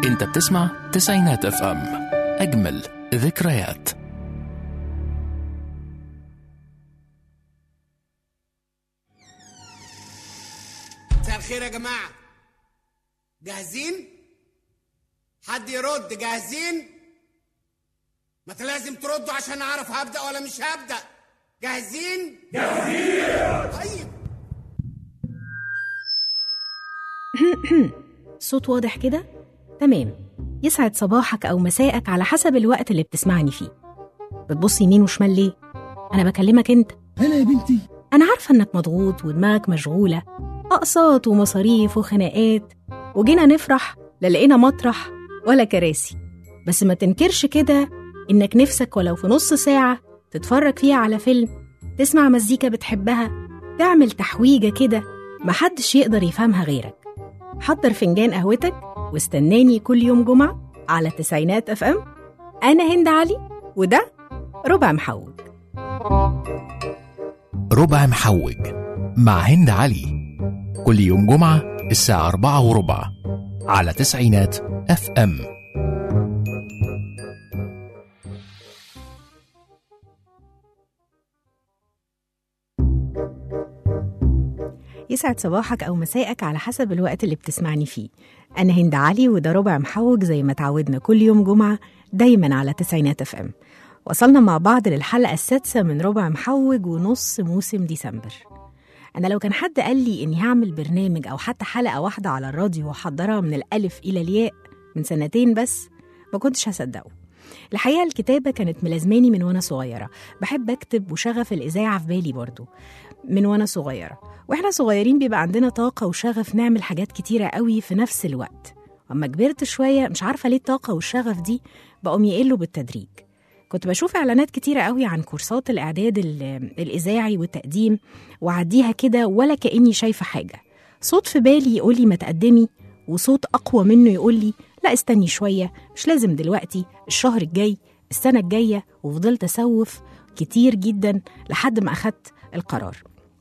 انت بتسمع تسعينات اف ام اجمل ذكريات مساء الخير يا جماعة جاهزين؟ حد يرد جاهزين؟ ما انت لازم تردوا عشان اعرف هبدأ ولا مش هبدأ جاهزين؟ جاهزين طيب صوت واضح كده؟ تمام يسعد صباحك أو مساءك على حسب الوقت اللي بتسمعني فيه بتبص يمين وشمال ليه؟ أنا بكلمك أنت هلا يا بنتي أنا عارفة إنك مضغوط ودماغك مشغولة أقساط ومصاريف وخناقات وجينا نفرح لا لقينا مطرح ولا كراسي بس ما تنكرش كده إنك نفسك ولو في نص ساعة تتفرج فيها على فيلم تسمع مزيكا بتحبها تعمل تحويجة كده محدش يقدر يفهمها غيرك حضر فنجان قهوتك واستناني كل يوم جمعة على تسعينات اف ام أنا هند علي وده ربع محوج ربع محوج مع هند علي كل يوم جمعة الساعة أربعة وربع على تسعينات اف ام يسعد صباحك أو مساءك على حسب الوقت اللي بتسمعني فيه أنا هند علي وده ربع محوج زي ما تعودنا كل يوم جمعة دايما على تسعينات اف ام وصلنا مع بعض للحلقة السادسة من ربع محوج ونص موسم ديسمبر أنا لو كان حد قال لي إني هعمل برنامج أو حتى حلقة واحدة على الراديو وأحضرها من الألف إلى الياء من سنتين بس ما كنتش هصدقه الحقيقة الكتابة كانت ملازماني من وأنا صغيرة بحب أكتب وشغف الإذاعة في بالي برضو من وأنا صغيرة وإحنا صغيرين بيبقى عندنا طاقة وشغف نعمل حاجات كتيرة قوي في نفس الوقت وأما كبرت شوية مش عارفة ليه الطاقة والشغف دي بقوا يقلوا بالتدريج كنت بشوف إعلانات كتيرة قوي عن كورسات الإعداد ال- الإذاعي والتقديم وأعديها كده ولا كأني شايفة حاجة صوت في بالي يقولي ما تقدمي وصوت أقوى منه يقولي لا استني شوية مش لازم دلوقتي الشهر الجاي السنة الجاية وفضلت أسوف كتير جدا لحد ما أخدت القرار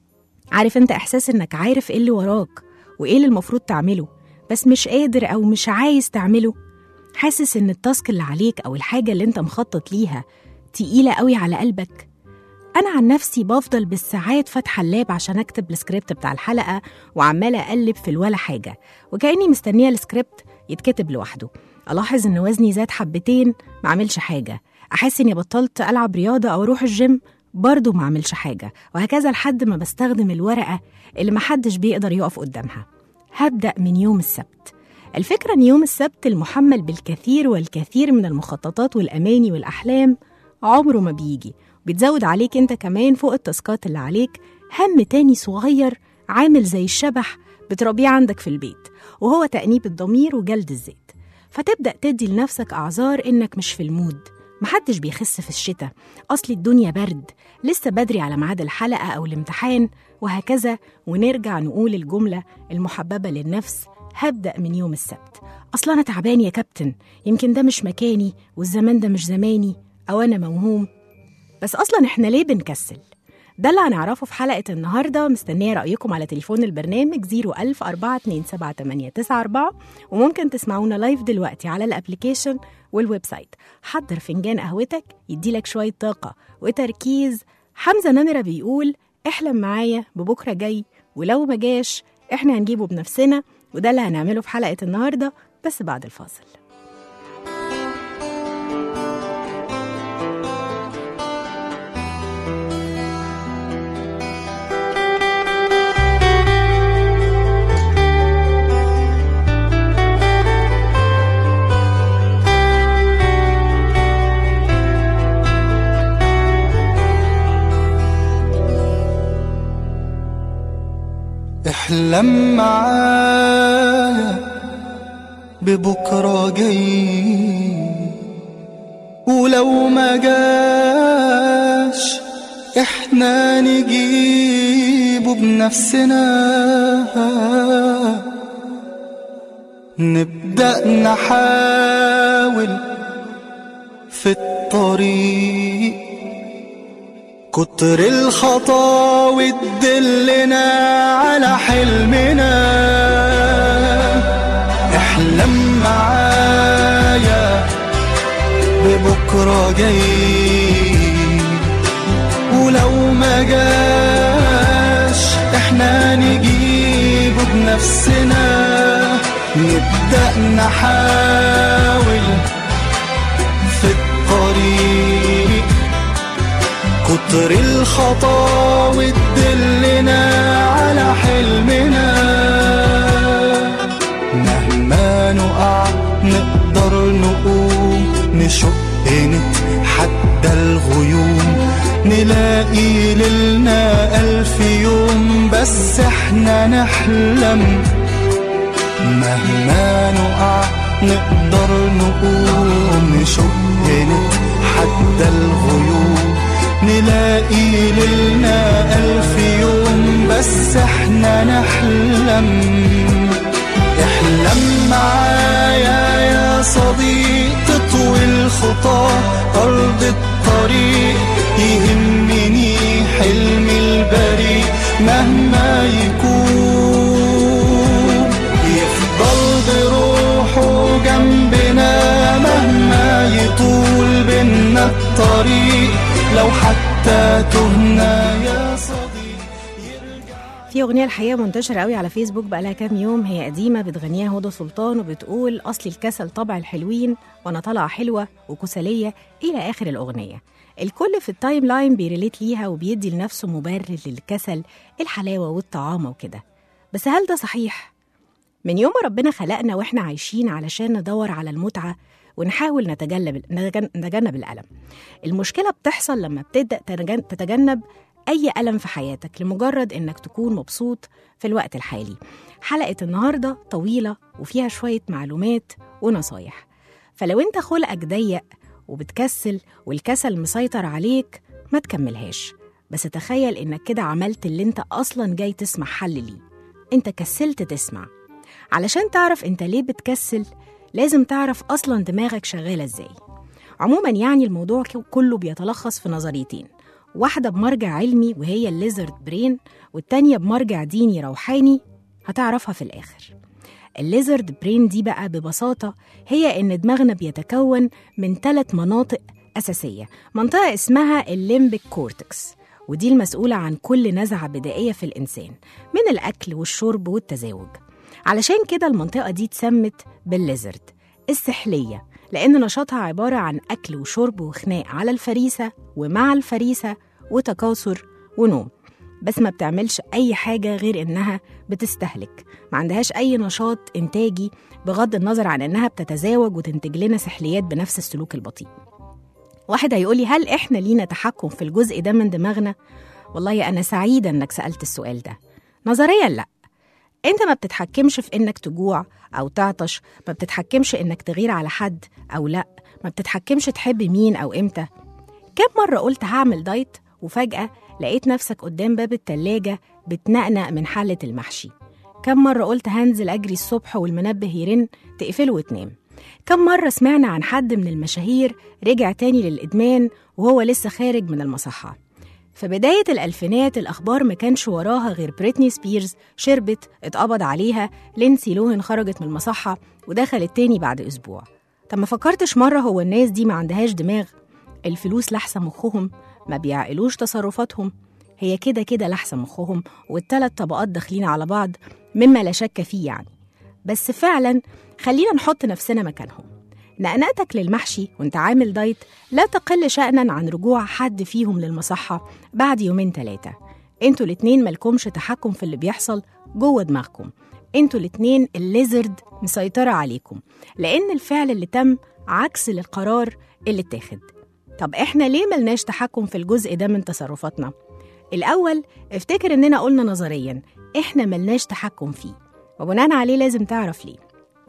عارف انت احساس انك عارف ايه اللي وراك وايه اللي المفروض تعمله بس مش قادر او مش عايز تعمله حاسس ان التاسك اللي عليك او الحاجه اللي انت مخطط ليها تقيله قوي على قلبك انا عن نفسي بفضل بالساعات فاتحه اللاب عشان اكتب السكريبت بتاع الحلقه وعماله اقلب في الولا حاجه وكاني مستنيه السكريبت يتكتب لوحده الاحظ ان وزني زاد حبتين ما اعملش حاجه احس اني بطلت العب رياضه او اروح الجيم برضه ما اعملش حاجه وهكذا لحد ما بستخدم الورقه اللي محدش بيقدر يقف قدامها هبدا من يوم السبت الفكره ان يوم السبت المحمل بالكثير والكثير من المخططات والاماني والاحلام عمره ما بيجي بتزود عليك انت كمان فوق التاسكات اللي عليك هم تاني صغير عامل زي الشبح بتربيه عندك في البيت وهو تأنيب الضمير وجلد الذات فتبدأ تدي لنفسك أعذار إنك مش في المود محدش بيخس في الشتاء أصل الدنيا برد لسه بدري على ميعاد الحلقة أو الامتحان وهكذا ونرجع نقول الجملة المحببة للنفس هبدأ من يوم السبت أصل أنا تعبان يا كابتن يمكن ده مش مكاني والزمان ده مش زماني أو أنا موهوم بس أصلا إحنا ليه بنكسل؟ ده اللي هنعرفه في حلقة النهاردة مستنية رأيكم على تليفون البرنامج 01000 427 وممكن تسمعونا لايف دلوقتي على الابليكيشن والويب سايت حضر فنجان قهوتك يديلك شوية طاقة وتركيز حمزة نمرة بيقول احلم معايا ببكرة جاي ولو ما جاش احنا هنجيبه بنفسنا وده اللي هنعمله في حلقة النهاردة بس بعد الفاصل احلم معايا ببكرة جاي ولو ما جاش احنا نجيبه بنفسنا نبدأ نحاول في الطريق كتر الخطاوي تدلنا على حلمنا احلم معانا بكرة جاي ولو ما جاش احنا نجيبه بنفسنا نبدأ نحاول في الطريق كتر الخطاوي تدلنا على حلمنا مهما نقع نقدر نقوم نشق نتحدى الغيوم نلاقي ليلنا ألف يوم بس احنا نحلم مهما نقع نقدر نقوم نشق نتحدى الغيوم نلاقي ليلنا ألف يوم بس احنا نحلم احلم معايا يا صديق تطوي الخطى أرض الطريق يهمني حلمي البريء مهما يكون يفضل بروحه جنبنا مهما يطول بينا الطريق لو حتى تهنا يا صديق في أغنية الحقيقة منتشرة قوي على فيسبوك بقالها كام يوم هي قديمة بتغنيها هدى سلطان وبتقول أصل الكسل طبع الحلوين وأنا طالعة حلوة وكسلية إلى آخر الأغنية الكل في التايم لاين بيريليت ليها وبيدي لنفسه مبرر للكسل الحلاوة والطعامة وكده بس هل ده صحيح؟ من يوم ما ربنا خلقنا واحنا عايشين علشان ندور على المتعة ونحاول نتجنب نتجن- نتجنب الألم المشكلة بتحصل لما بتبدأ تتجن- تتجنب أي ألم في حياتك لمجرد إنك تكون مبسوط في الوقت الحالي حلقة النهاردة طويلة وفيها شوية معلومات ونصايح فلو أنت خلقك ضيق وبتكسل والكسل مسيطر عليك ما تكملهاش بس تخيل إنك كده عملت اللي أنت أصلا جاي تسمع حل ليه أنت كسلت تسمع علشان تعرف أنت ليه بتكسل لازم تعرف أصلا دماغك شغالة إزاي عموما يعني الموضوع ك- كله بيتلخص في نظريتين واحدة بمرجع علمي وهي الليزرد برين والتانية بمرجع ديني روحاني هتعرفها في الآخر الليزرد برين دي بقى ببساطة هي إن دماغنا بيتكون من ثلاث مناطق أساسية منطقة اسمها الليمبك كورتكس ودي المسؤولة عن كل نزعة بدائية في الإنسان من الأكل والشرب والتزاوج علشان كده المنطقة دي اتسمت بالليزرد السحلية لأن نشاطها عبارة عن أكل وشرب وخناق على الفريسة ومع الفريسة وتكاثر ونوم بس ما بتعملش أي حاجة غير إنها بتستهلك ما عندهاش أي نشاط إنتاجي بغض النظر عن إنها بتتزاوج وتنتج لنا سحليات بنفس السلوك البطيء واحد هيقولي هل إحنا لينا تحكم في الجزء ده من دماغنا؟ والله أنا سعيدة إنك سألت السؤال ده نظريا لأ انت ما بتتحكمش في انك تجوع او تعطش ما بتتحكمش انك تغير على حد او لا ما بتتحكمش تحب مين او امتى كم مرة قلت هعمل دايت وفجأة لقيت نفسك قدام باب التلاجة بتنقنق من حلة المحشي كم مرة قلت هنزل أجري الصبح والمنبه يرن تقفله وتنام كم مرة سمعنا عن حد من المشاهير رجع تاني للإدمان وهو لسه خارج من المصحة في بداية الألفينات الأخبار ما كانش وراها غير بريتني سبيرز شربت اتقبض عليها لينسي لوهن خرجت من المصحة ودخلت تاني بعد أسبوع طب ما فكرتش مرة هو الناس دي ما عندهاش دماغ الفلوس لحسة مخهم ما بيعقلوش تصرفاتهم هي كده كده لحسة مخهم والتلات طبقات داخلين على بعض مما لا شك فيه يعني بس فعلا خلينا نحط نفسنا مكانهم نقنقتك للمحشي وانت عامل دايت لا تقل شأنا عن رجوع حد فيهم للمصحة بعد يومين تلاتة انتوا الاتنين ملكمش تحكم في اللي بيحصل جوه دماغكم انتوا الاتنين الليزرد مسيطرة عليكم لأن الفعل اللي تم عكس للقرار اللي اتاخد طب احنا ليه ملناش تحكم في الجزء ده من تصرفاتنا؟ الأول افتكر إننا قلنا نظريا احنا ملناش تحكم فيه وبناء عليه لازم تعرف ليه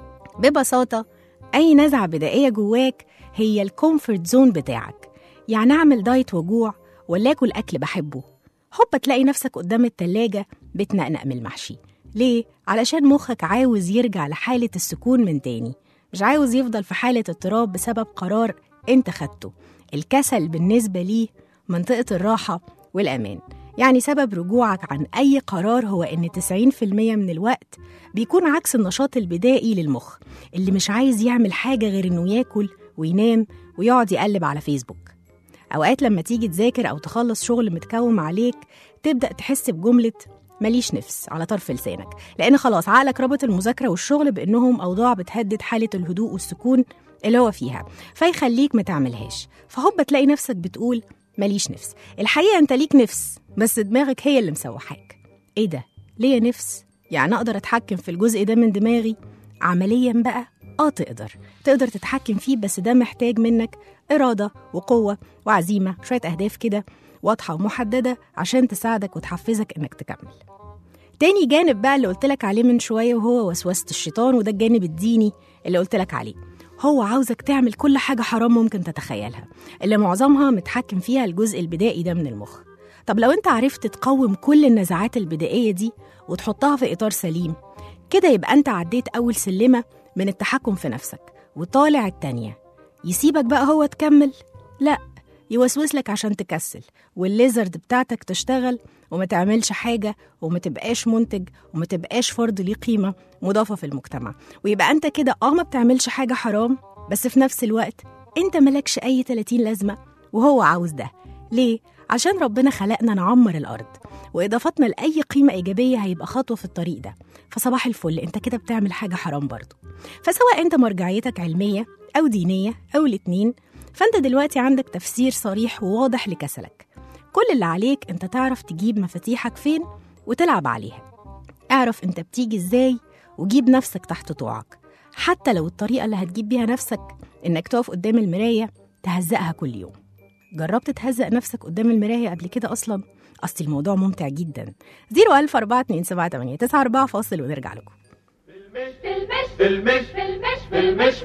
ببساطة أي نزعة بدائية جواك هي الكومفورت زون بتاعك يعني أعمل دايت وجوع ولا آكل أكل بحبه هوبا تلاقي نفسك قدام التلاجة بتنقنق من المحشي ليه؟ علشان مخك عاوز يرجع لحالة السكون من تاني مش عاوز يفضل في حالة اضطراب بسبب قرار انت خدته الكسل بالنسبة ليه منطقة الراحة والأمان يعني سبب رجوعك عن أي قرار هو إن 90% من الوقت بيكون عكس النشاط البدائي للمخ اللي مش عايز يعمل حاجة غير إنه ياكل وينام ويقعد يقلب على فيسبوك أوقات لما تيجي تذاكر أو تخلص شغل متكوم عليك تبدأ تحس بجملة ماليش نفس على طرف لسانك لأن خلاص عقلك ربط المذاكرة والشغل بأنهم أوضاع بتهدد حالة الهدوء والسكون اللي هو فيها فيخليك ما تعملهاش فهوب تلاقي نفسك بتقول ماليش نفس الحقيقة أنت ليك نفس بس دماغك هي اللي مسوحاك إيه ده؟ ليا نفس؟ يعني أقدر أتحكم في الجزء ده من دماغي؟ عمليا بقى آه تقدر تقدر تتحكم فيه بس ده محتاج منك إرادة وقوة وعزيمة شوية أهداف كده واضحة ومحددة عشان تساعدك وتحفزك إنك تكمل تاني جانب بقى اللي قلتلك عليه من شوية وهو وسوسة الشيطان وده الجانب الديني اللي قلتلك عليه هو عاوزك تعمل كل حاجة حرام ممكن تتخيلها اللي معظمها متحكم فيها الجزء البدائي ده من المخ طب لو انت عرفت تقوم كل النزعات البدائية دي وتحطها في إطار سليم كده يبقى انت عديت أول سلمة من التحكم في نفسك وطالع التانية يسيبك بقى هو تكمل؟ لا يوسوس لك عشان تكسل والليزرد بتاعتك تشتغل وما تعملش حاجة وما تبقاش منتج وما تبقاش فرد ليه قيمة مضافة في المجتمع ويبقى أنت كده آه ما بتعملش حاجة حرام بس في نفس الوقت أنت ملكش أي 30 لازمة وهو عاوز ده ليه؟ عشان ربنا خلقنا نعمر الأرض وإضافتنا لأي قيمة إيجابية هيبقى خطوة في الطريق ده فصباح الفل أنت كده بتعمل حاجة حرام برضه فسواء أنت مرجعيتك علمية أو دينية أو الاتنين فأنت دلوقتي عندك تفسير صريح وواضح لكسلك كل اللي عليك أنت تعرف تجيب مفاتيحك فين وتلعب عليها اعرف أنت بتيجي إزاي وجيب نفسك تحت طوعك حتى لو الطريقة اللي هتجيب بيها نفسك إنك تقف قدام المراية تهزقها كل يوم جربت تهزق نفسك قدام المراية قبل كده أصلا؟ أصل الموضوع ممتع جدا 0142789 فاصل ونرجع لكم بالمش بالمش بالمش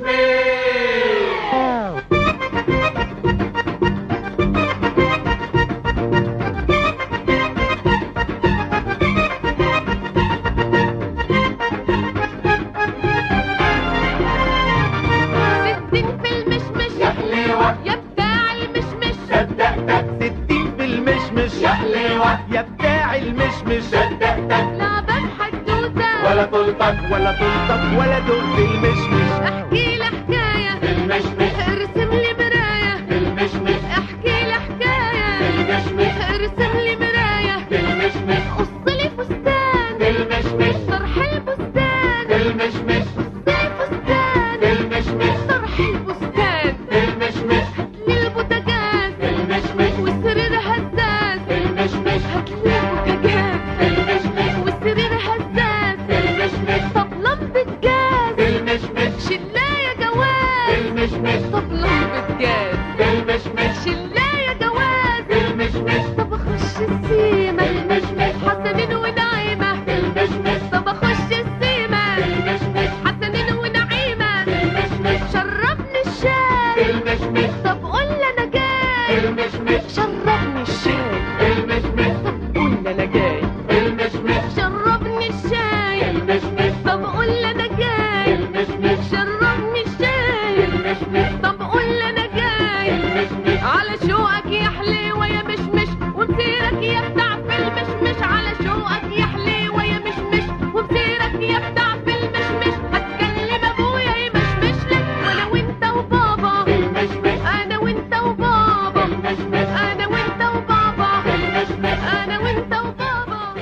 ستين في المشمش يا حليوة يا بتاع المشمش صدقتك ستين في المشمش يا حليوة يا بتاع المشمش صدقتك لعبة بحدوتة ولا طلتك ولا طلتك ولا دق المشمش احكي لي حكاية بالمشمش ارسم لي مراية بالمشمش احكي لي حكاية بالمشمش ارسم لي مراية بالمشمش قص لي فستان بالمشمش طرح البستان بالمشمش قص لي فستان بالمشمش طرح البستان بالمشمش هاتلي البوتاجاز بالمشمش والسرير هزاز بالمشمش هاتلي البوتاجاز بالمشمش والسرير هزاز بالمشمش طب لمبة جاز بالمشمش شلاية جواز بالمشمش طب لمبة جاز بالمشمش شلاية جواز بالمشمش طب اخش السيمة بالمشمش حسنين ونعيمة بالمشمش طب اخش السيمة بالمشمش حسنين ونعيمة بالمشمش شربني الشاي بالمشمش طب قول لي انا جاي بالمشمش شربني الشاي بالمشمش طب قول لي انا جاي بالمشمش شربني الشاي بالمشمش طب قول لي انا جاي بالمشمش شربني الشاي بالمشمش طب قول لي انا جاي بالمشمش على شوقك يا حليوة يا مشمش ومسيرك يا بتاع في المشمش على شوقك يا حليوة يا مشمش ومسيرك يا بتاع في المشمش هتكلم ابويا يمشمش لك وانا وانت وبابا بالمشمش انا وانت وبابا بالمشمش انا وانت وبابا بالمشمش انا وانت وبابا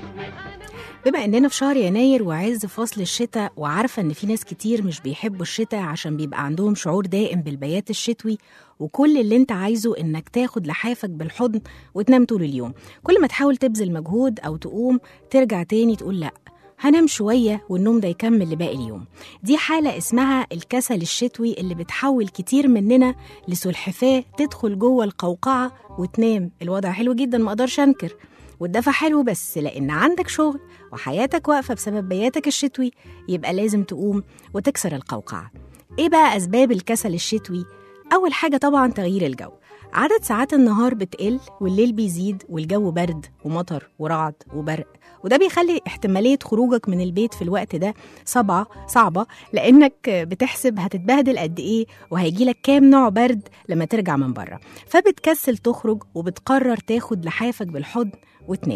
بما اننا في شهر يناير وعز فصل الشتاء وعارفه ان في ناس كتير مش بيحبوا الشتاء عشان بيبقى عندهم شعور دائم بالبيات الشتوي وكل اللي انت عايزه انك تاخد لحافك بالحضن وتنام طول اليوم كل ما تحاول تبذل مجهود او تقوم ترجع تاني تقول لا هنام شوية والنوم ده يكمل لباقي اليوم دي حالة اسمها الكسل الشتوي اللي بتحول كتير مننا لسلحفاة تدخل جوه القوقعة وتنام الوضع حلو جدا ما اقدرش انكر والدفع حلو بس لأن عندك شغل وحياتك واقفة بسبب بياتك الشتوي يبقى لازم تقوم وتكسر القوقعة إيه بقى أسباب الكسل الشتوي؟ أول حاجة طبعا تغيير الجو عدد ساعات النهار بتقل والليل بيزيد والجو برد ومطر ورعد وبرق وده بيخلي احتمالية خروجك من البيت في الوقت ده صعبة صعبة لأنك بتحسب هتتبهدل قد إيه وهيجيلك كام نوع برد لما ترجع من بره فبتكسل تخرج وبتقرر تاخد لحافك بالحضن وتنام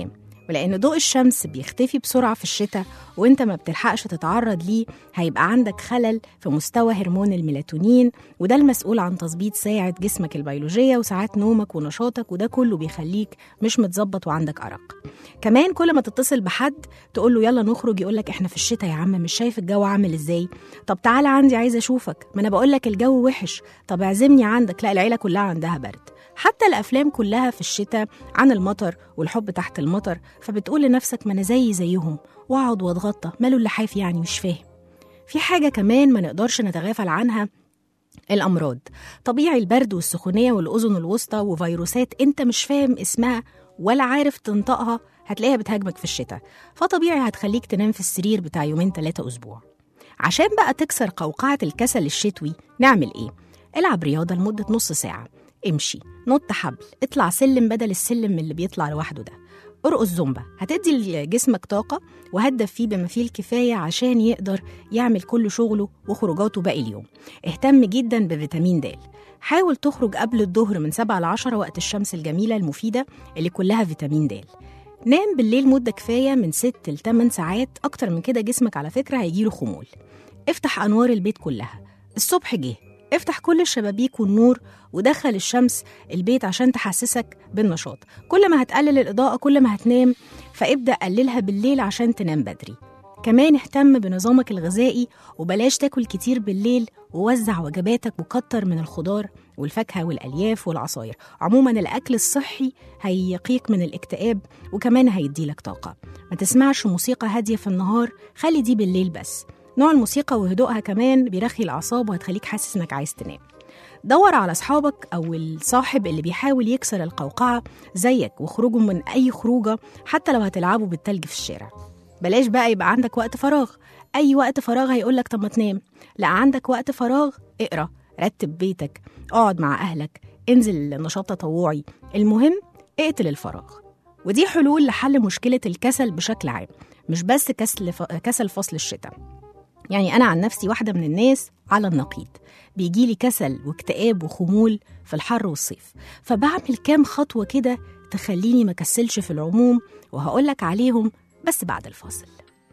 ولأن ضوء الشمس بيختفي بسرعة في الشتاء وانت ما بتلحقش تتعرض ليه هيبقى عندك خلل في مستوى هرمون الميلاتونين وده المسؤول عن تظبيط ساعة جسمك البيولوجية وساعات نومك ونشاطك وده كله بيخليك مش متظبط وعندك أرق كمان كل ما تتصل بحد تقول له يلا نخرج يقول لك احنا في الشتاء يا عم مش شايف الجو عامل ازاي طب تعالى عندي عايزه اشوفك ما انا بقول لك الجو وحش طب اعزمني عندك لا العيله كلها عندها برد حتى الافلام كلها في الشتاء عن المطر والحب تحت المطر فبتقول لنفسك ما انا زيي زيهم واقعد واتغطى ماله اللحاف يعني مش فاهم في حاجه كمان ما نقدرش نتغافل عنها الأمراض طبيعي البرد والسخونية والأذن الوسطى وفيروسات أنت مش فاهم اسمها ولا عارف تنطقها هتلاقيها بتهاجمك في الشتاء فطبيعي هتخليك تنام في السرير بتاع يومين ثلاثة أسبوع عشان بقى تكسر قوقعة الكسل الشتوي نعمل إيه؟ العب رياضة لمدة نص ساعة امشي نط حبل اطلع سلم بدل السلم اللي بيطلع لوحده ده ارقص زومبا هتدي لجسمك طاقة وهدف فيه بما فيه الكفاية عشان يقدر يعمل كل شغله وخروجاته باقي اليوم اهتم جدا بفيتامين د حاول تخرج قبل الظهر من 7 ل 10 وقت الشمس الجميلة المفيدة اللي كلها فيتامين د نام بالليل مدة كفاية من 6 ل 8 ساعات أكتر من كده جسمك على فكرة هيجيله خمول افتح أنوار البيت كلها الصبح جه افتح كل الشبابيك والنور ودخل الشمس البيت عشان تحسسك بالنشاط كل ما هتقلل الإضاءة كل ما هتنام فابدأ قللها بالليل عشان تنام بدري كمان اهتم بنظامك الغذائي وبلاش تاكل كتير بالليل ووزع وجباتك وكتر من الخضار والفاكهة والألياف والعصاير عموما الأكل الصحي هيقيك من الاكتئاب وكمان هيديلك طاقة ما تسمعش موسيقى هادية في النهار خلي دي بالليل بس نوع الموسيقى وهدوءها كمان بيرخي الأعصاب وهتخليك حاسس إنك عايز تنام دور على أصحابك أو الصاحب اللي بيحاول يكسر القوقعة زيك واخرجوا من أي خروجة حتى لو هتلعبوا بالتلج في الشارع بلاش بقى يبقى عندك وقت فراغ أي وقت فراغ هيقولك طب ما تنام لا عندك وقت فراغ اقرأ رتب بيتك اقعد مع أهلك انزل نشاط تطوعي المهم اقتل الفراغ ودي حلول لحل مشكلة الكسل بشكل عام مش بس كسل ف... كسل فصل الشتاء يعني أنا عن نفسي واحدة من الناس على النقيض بيجيلي كسل واكتئاب وخمول في الحر والصيف فبعمل كام خطوة كده تخليني ما كسلش في العموم وهقولك عليهم بس بعد الفاصل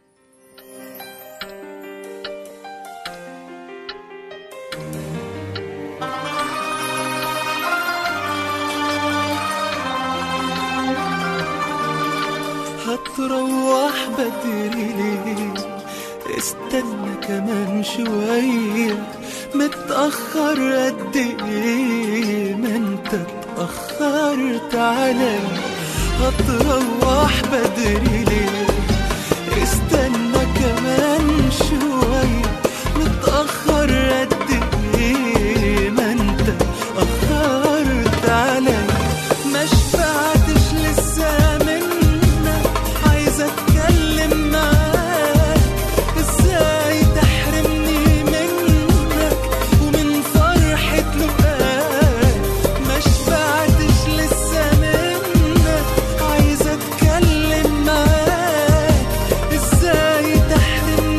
هتروح بدري ليه استنى كمان شوية متأخر قد ايه ما انت اتأخرت عليا هتروح بدري ليه استنى كمان شوية متأخر قد ايه ما انت اتأخرت عليا ما شبعتش لسه منك عايز اتكلم معاك ازاي تحرمني منك ومن فرحة لقاك ما شبعتش لسه منك عايز اتكلم معاك ازاي تحرمني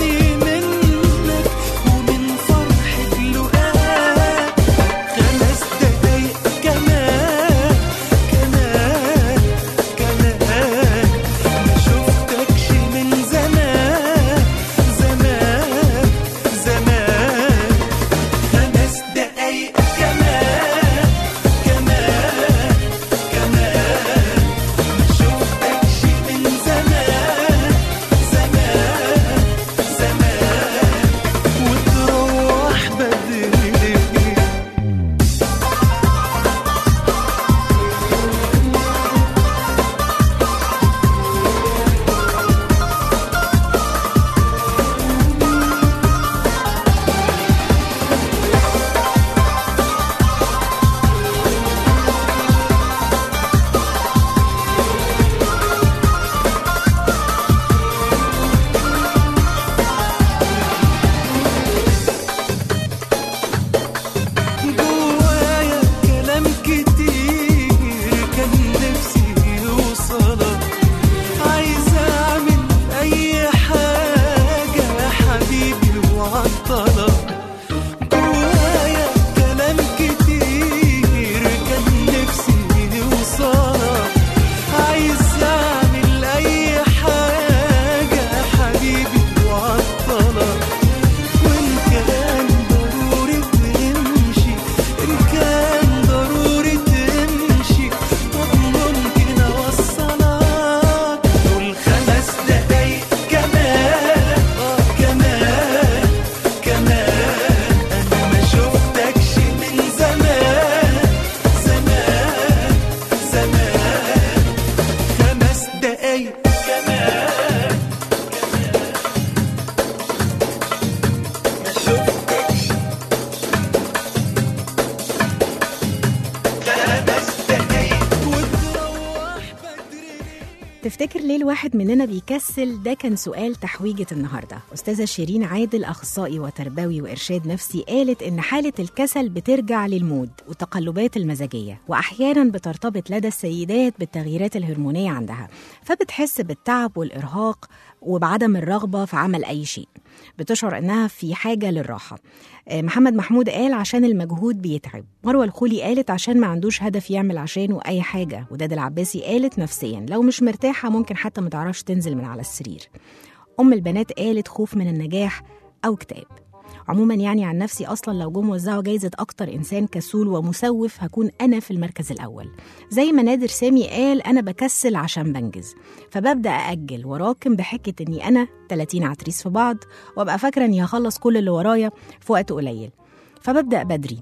تفتكر ليه الواحد مننا بيكسل ده كان سؤال تحويجة النهاردة أستاذة شيرين عادل أخصائي وتربوي وإرشاد نفسي قالت إن حالة الكسل بترجع للمود والتقلبات المزاجية وأحيانا بترتبط لدى السيدات بالتغييرات الهرمونية عندها فبتحس بالتعب والإرهاق وبعدم الرغبة في عمل أي شيء بتشعر إنها في حاجة للراحة آه، محمد محمود قال عشان المجهود بيتعب مروة الخولي قالت عشان ما عندوش هدف يعمل عشانه أي حاجة وداد العباسي قالت نفسيا لو مش مرتاحة ممكن حتى ما تعرفش تنزل من على السرير أم البنات قالت خوف من النجاح أو اكتئاب عموما يعني عن نفسي اصلا لو جم وزعوا جايزه اكتر انسان كسول ومسوف هكون انا في المركز الاول زي ما نادر سامي قال انا بكسل عشان بنجز فببدا ااجل وراكم بحكه اني انا 30 عتريس في بعض وابقى فاكره اني هخلص كل اللي ورايا في وقت قليل فببدا بدري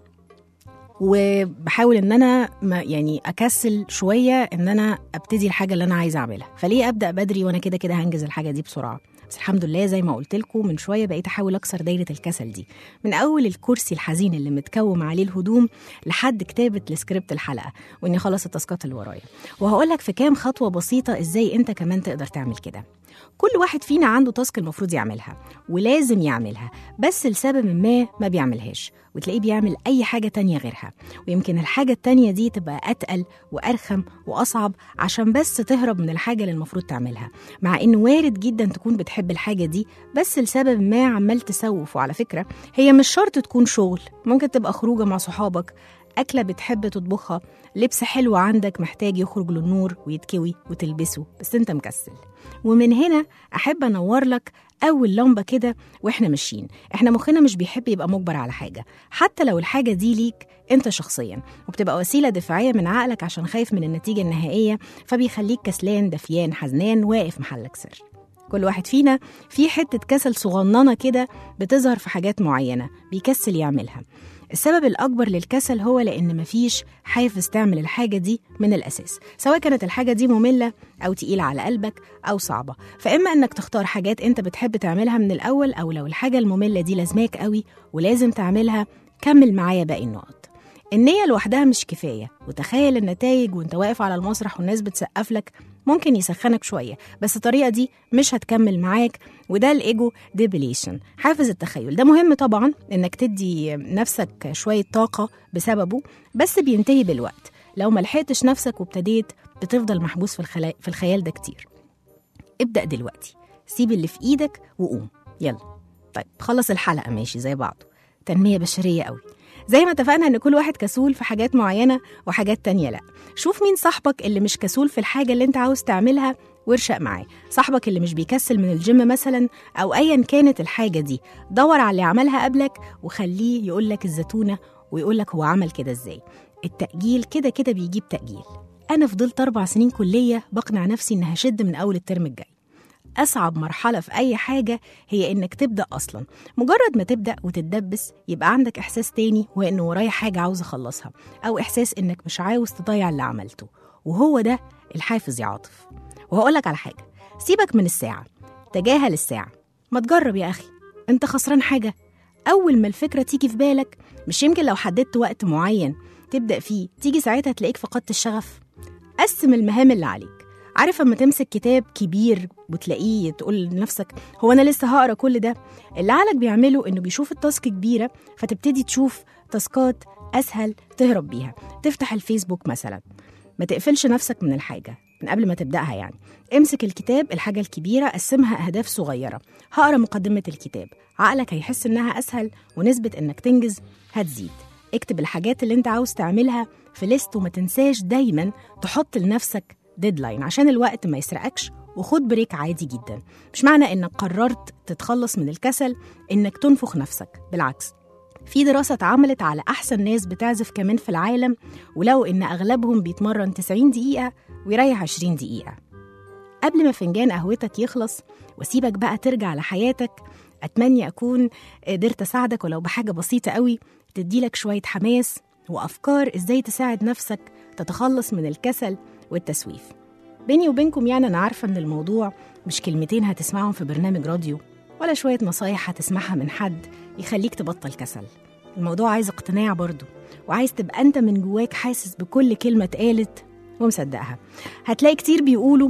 وبحاول ان انا ما يعني اكسل شويه ان انا ابتدي الحاجه اللي انا عايزه اعملها فليه ابدا بدري وانا كده كده هنجز الحاجه دي بسرعه بس الحمد لله زي ما قلت لكم من شويه بقيت احاول اكسر دايره الكسل دي من اول الكرسي الحزين اللي متكوم عليه الهدوم لحد كتابه السكريبت الحلقه واني خلص التاسكات اللي ورايا وهقول لك في كام خطوه بسيطه ازاي انت كمان تقدر تعمل كده كل واحد فينا عنده تاسك المفروض يعملها ولازم يعملها بس لسبب ما ما بيعملهاش وتلاقيه بيعمل أي حاجة تانية غيرها ويمكن الحاجة التانية دي تبقى أتقل وأرخم وأصعب عشان بس تهرب من الحاجة اللي المفروض تعملها مع إنه وارد جدا تكون بتحب الحاجة دي بس لسبب ما عمال تسوف وعلى فكرة هي مش شرط تكون شغل ممكن تبقى خروجة مع صحابك أكلة بتحب تطبخها لبس حلو عندك محتاج يخرج للنور ويتكوي وتلبسه بس انت مكسل ومن هنا أحب أنور لك أول لمبة كده وإحنا ماشيين إحنا مخنا مش بيحب يبقى مجبر على حاجة حتى لو الحاجة دي ليك أنت شخصيا وبتبقى وسيلة دفاعية من عقلك عشان خايف من النتيجة النهائية فبيخليك كسلان دفيان حزنان واقف محلك سر كل واحد فينا في حتة كسل صغننة كده بتظهر في حاجات معينة بيكسل يعملها السبب الأكبر للكسل هو لأن مفيش حافز تعمل الحاجة دي من الأساس سواء كانت الحاجة دي مملة أو تقيلة على قلبك أو صعبة فإما أنك تختار حاجات أنت بتحب تعملها من الأول أو لو الحاجة المملة دي لازماك قوي ولازم تعملها كمل معايا باقي النقط النية لوحدها مش كفاية وتخيل النتائج وانت واقف على المسرح والناس بتسقف لك ممكن يسخنك شوية بس الطريقة دي مش هتكمل معاك وده الإيجو ديبليشن حافز التخيل ده مهم طبعا إنك تدي نفسك شوية طاقة بسببه بس بينتهي بالوقت لو ما لحقتش نفسك وابتديت بتفضل محبوس في, الخلا... في الخيال ده كتير ابدأ دلوقتي سيب اللي في إيدك وقوم يلا طيب خلص الحلقة ماشي زي بعضه تنمية بشرية قوي زي ما اتفقنا ان كل واحد كسول في حاجات معينه وحاجات تانية لا شوف مين صاحبك اللي مش كسول في الحاجه اللي انت عاوز تعملها وارشق معاه صاحبك اللي مش بيكسل من الجيم مثلا او ايا كانت الحاجه دي دور على اللي عملها قبلك وخليه يقول لك الزتونه ويقول لك هو عمل كده ازاي التاجيل كده كده بيجيب تاجيل انا فضلت اربع سنين كليه بقنع نفسي اني هشد من اول الترم الجاي أصعب مرحلة في أي حاجة هي إنك تبدأ أصلا مجرد ما تبدأ وتتدبس يبقى عندك إحساس تاني هو إن ورايا حاجة عاوز أخلصها أو إحساس إنك مش عاوز تضيع اللي عملته وهو ده الحافز يا عاطف وهقولك على حاجة سيبك من الساعة تجاهل الساعة ما تجرب يا أخي أنت خسران حاجة أول ما الفكرة تيجي في بالك مش يمكن لو حددت وقت معين تبدأ فيه تيجي ساعتها تلاقيك فقدت الشغف قسم المهام اللي عليك عارف اما تمسك كتاب كبير وتلاقيه تقول لنفسك هو انا لسه هقرا كل ده اللي عقلك بيعمله انه بيشوف التاسك كبيره فتبتدي تشوف تاسكات اسهل تهرب بيها تفتح الفيسبوك مثلا ما تقفلش نفسك من الحاجه من قبل ما تبداها يعني امسك الكتاب الحاجه الكبيره قسمها اهداف صغيره هقرا مقدمه الكتاب عقلك هيحس انها اسهل ونسبه انك تنجز هتزيد اكتب الحاجات اللي انت عاوز تعملها في ليست وما تنساش دايما تحط لنفسك ديدلاين عشان الوقت ما يسرقكش وخد بريك عادي جدا مش معنى انك قررت تتخلص من الكسل انك تنفخ نفسك بالعكس في دراسة اتعملت على أحسن ناس بتعزف كمان في العالم ولو إن أغلبهم بيتمرن 90 دقيقة ويريح 20 دقيقة قبل ما فنجان قهوتك يخلص واسيبك بقى ترجع لحياتك أتمنى أكون قدرت أساعدك ولو بحاجة بسيطة قوي تديلك شوية حماس وأفكار إزاي تساعد نفسك تتخلص من الكسل والتسويف بيني وبينكم يعني أنا عارفة إن الموضوع مش كلمتين هتسمعهم في برنامج راديو ولا شوية نصايح هتسمعها من حد يخليك تبطل كسل الموضوع عايز اقتناع برضو وعايز تبقى أنت من جواك حاسس بكل كلمة اتقالت ومصدقها هتلاقي كتير بيقولوا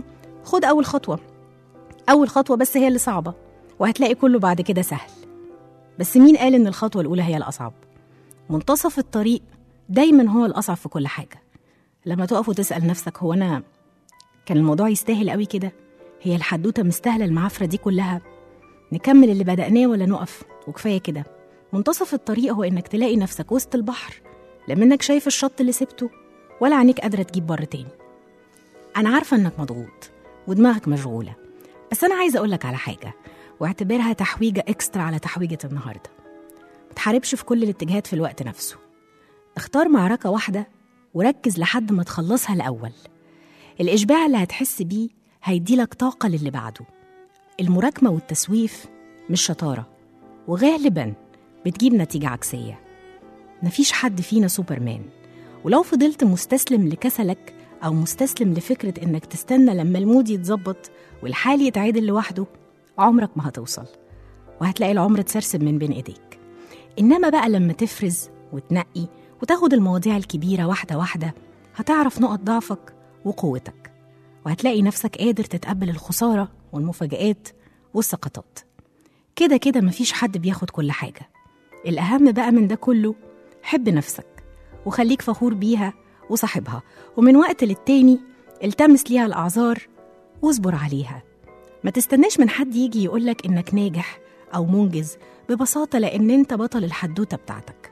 خد أول خطوة أول خطوة بس هي اللي صعبة وهتلاقي كله بعد كده سهل بس مين قال إن الخطوة الأولى هي الأصعب؟ منتصف الطريق دايما هو الأصعب في كل حاجة لما تقف وتسأل نفسك هو أنا كان الموضوع يستاهل قوي كده هي الحدوتة مستاهلة المعافرة دي كلها نكمل اللي بدأناه ولا نقف وكفاية كده منتصف الطريق هو إنك تلاقي نفسك وسط البحر لا منك شايف الشط اللي سبته ولا عينيك قادرة تجيب بر تاني أنا عارفة إنك مضغوط ودماغك مشغولة بس أنا عايزة أقولك على حاجة واعتبرها تحويجة إكسترا على تحويجة النهاردة متحاربش في كل الاتجاهات في الوقت نفسه اختار معركة واحدة وركز لحد ما تخلصها الأول الإشباع اللي هتحس بيه هيديلك طاقة للي بعده المراكمة والتسويف مش شطارة وغالبا بتجيب نتيجة عكسية مفيش حد فينا سوبرمان ولو فضلت مستسلم لكسلك أو مستسلم لفكرة إنك تستنى لما المود يتظبط والحال يتعادل لوحده عمرك ما هتوصل وهتلاقي العمر اتسرسب من بين إيديك إنما بقى لما تفرز وتنقي وتاخد المواضيع الكبيرة واحدة واحدة هتعرف نقط ضعفك وقوتك وهتلاقي نفسك قادر تتقبل الخسارة والمفاجآت والسقطات كده كده مفيش حد بياخد كل حاجة الأهم بقى من ده كله حب نفسك وخليك فخور بيها وصاحبها ومن وقت للتاني التمس ليها الأعذار واصبر عليها ما تستناش من حد يجي يقولك إنك ناجح أو منجز ببساطة لأن أنت بطل الحدوتة بتاعتك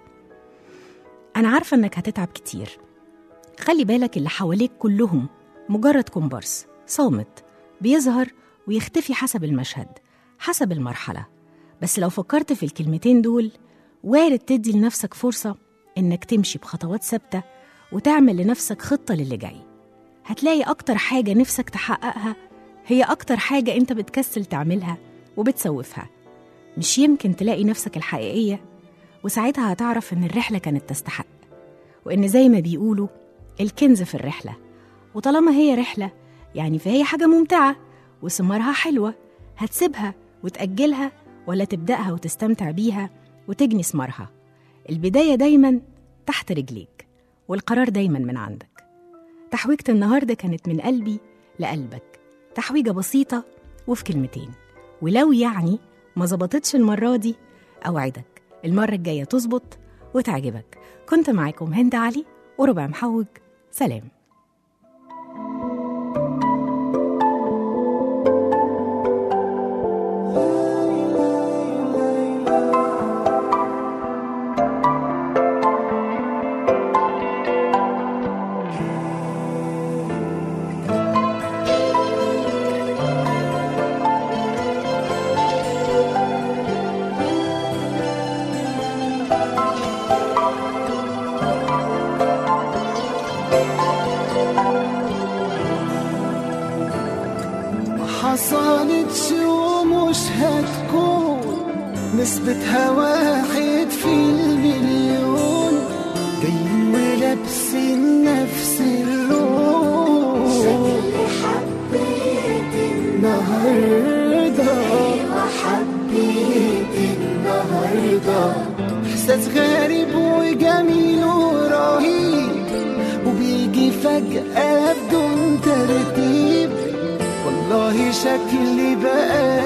أنا عارفة إنك هتتعب كتير خلي بالك اللي حواليك كلهم مجرد كومبارس صامت بيظهر ويختفي حسب المشهد حسب المرحلة بس لو فكرت في الكلمتين دول وارد تدي لنفسك فرصة إنك تمشي بخطوات ثابتة وتعمل لنفسك خطة للي جاي هتلاقي أكتر حاجة نفسك تحققها هي أكتر حاجة أنت بتكسل تعملها وبتسوفها مش يمكن تلاقي نفسك الحقيقية وساعتها هتعرف إن الرحلة كانت تستحق وإن زي ما بيقولوا الكنز في الرحلة وطالما هي رحلة يعني فهي حاجة ممتعة وثمارها حلوة هتسيبها وتأجلها ولا تبدأها وتستمتع بيها وتجني ثمارها البداية دايما تحت رجليك والقرار دايما من عندك تحويجة النهاردة كانت من قلبي لقلبك تحويجة بسيطة وفي كلمتين ولو يعني ما ظبطتش المرة دي أوعدك المرة الجاية تظبط وتعجبك كنت معاكم هند علي وربع محوج سلام حصلتش ومش هتكون نسبتها واحد في المليون جايين ولابسين نفس اللون النهارده حبيت النهارده احساس غريب وجميل ورهيب وبيجي فجأة بدون ترتيب والله شكلي بقى